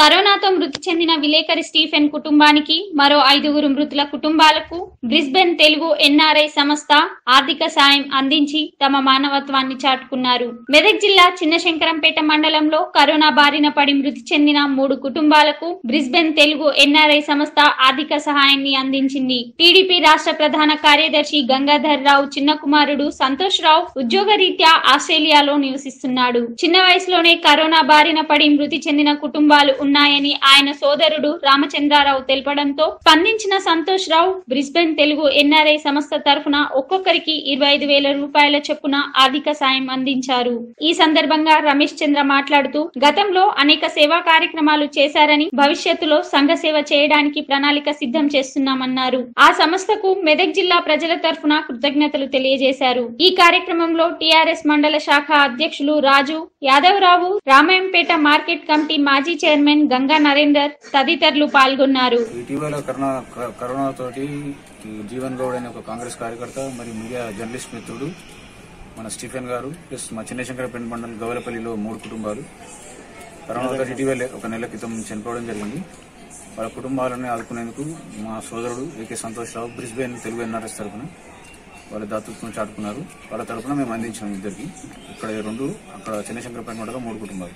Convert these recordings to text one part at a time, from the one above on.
కరోనాతో మృతి చెందిన విలేకరి స్టీఫెన్ కుటుంబానికి మరో ఐదుగురు మృతుల కుటుంబాలకు బ్రిస్బెన్ తెలుగు ఎన్ఆర్ఐ సంస్థ ఆర్థిక సాయం అందించి తమ మానవత్వాన్ని చాటుకున్నారు మెదక్ జిల్లా చిన్నశంకరంపేట మండలంలో కరోనా బారిన పడి మృతి చెందిన మూడు కుటుంబాలకు బ్రిస్బెన్ తెలుగు ఎన్ఆర్ఐ సంస్థ ఆర్థిక సహాయాన్ని అందించింది టీడీపీ రాష్ట్ర ప్రధాన కార్యదర్శి గంగాధర్ రావు చిన్న కుమారుడు సంతోష్ రావు ఉద్యోగరీత్యా ఆస్ట్రేలియాలో నివసిస్తున్నాడు చిన్న వయసులోనే కరోనా బారిన పడి మృతి చెందిన కుటుంబాలు ఉన్నాయని ఆయన సోదరుడు రామచంద్రారావు తెలపడంతో స్పందించిన సంతోష్ రావు బ్రిస్బెన్ తెలుగు ఎన్ఆర్ఐ సంస్థ తరఫున ఒక్కొక్కరికి ఇరవై ఐదు వేల రూపాయల చొప్పున ఆర్థిక సాయం అందించారు ఈ సందర్భంగా రమేష్ చంద్ర మాట్లాడుతూ గతంలో అనేక సేవా కార్యక్రమాలు చేశారని భవిష్యత్తులో సంఘ సేవ చేయడానికి ప్రణాళిక సిద్ధం చేస్తున్నామన్నారు ఆ సంస్థకు మెదక్ జిల్లా ప్రజల తరఫున కృతజ్ఞతలు తెలియజేశారు ఈ కార్యక్రమంలో టిఆర్ఎస్ మండల శాఖ అధ్యక్షులు రాజు యాదవరావు రామాయంపేట మార్కెట్ కమిటీ మాజీ చైర్మన్ గంగా నరేందర్ తదితరులు పాల్గొన్నారు ఇటీవల కరోనా క- కరోనా తోటి ఈ జీవన్ గౌడ్ అనే ఒక కాంగ్రెస్ కార్యకర్త మరియు మీడియా జర్నలిస్ట్ మిత్రుడు మన స్టీఫెన్ గారు ప్లస్ మా చిన్నశంకరపేట మండలం గౌరపల్లిలో మూడు కుటుంబాలు కరోనా తోటి ఇటీవల ఒక నెల క్రితం చనిపోవడం జరిగింది వాళ్ళ కుటుంబాలను ఆదుకునేందుకు మా సోదరుడు AK Santosh Rao Brisbane Telugu NRS తరపున వాళ్ళ దాతృత్వం చాటుకున్నారు వాళ్ళ తరపున మేము అందించాం ఇద్దరికి ఇక్కడ రెండు అక్కడ చిన్నశంకరపేట మండలం మూడు కుటుంబాలు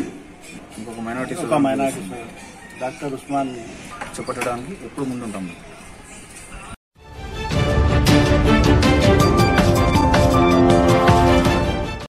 ఇంకొక మైనార్టీ ఒక మైనార్టీ డాక్టర్ ఉస్మాన్ చేపట్టడానికి ఎప్పుడు ముందుంటాం మేము